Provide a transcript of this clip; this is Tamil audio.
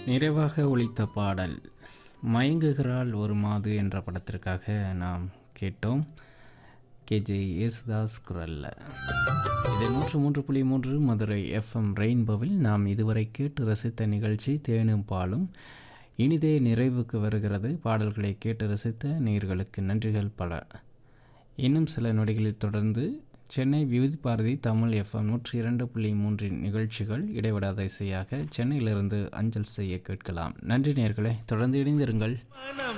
நிறைவாக ஒலித்த பாடல் மயங்குகிறாள் ஒரு மாது என்ற படத்திற்காக நாம் கேட்டோம் கேஜே யேசுதாஸ் குரல்ல இது நூற்று மூன்று புள்ளி மூன்று மதுரை எஃப்எம் ரெயின்போவில் நாம் இதுவரை கேட்டு ரசித்த நிகழ்ச்சி தேனும் பாலும் இனிதே நிறைவுக்கு வருகிறது பாடல்களை கேட்டு ரசித்த நேர்களுக்கு நன்றிகள் பல இன்னும் சில நொடிகளில் தொடர்ந்து சென்னை விவித் பாரதி தமிழ் எஃப்எம் நூற்றி இரண்டு புள்ளி மூன்றின் நிகழ்ச்சிகள் இடைவிடாத இசையாக சென்னையிலிருந்து அஞ்சல் செய்ய கேட்கலாம் நன்றி நேர்களே தொடர்ந்து இணைந்திருங்கள் மன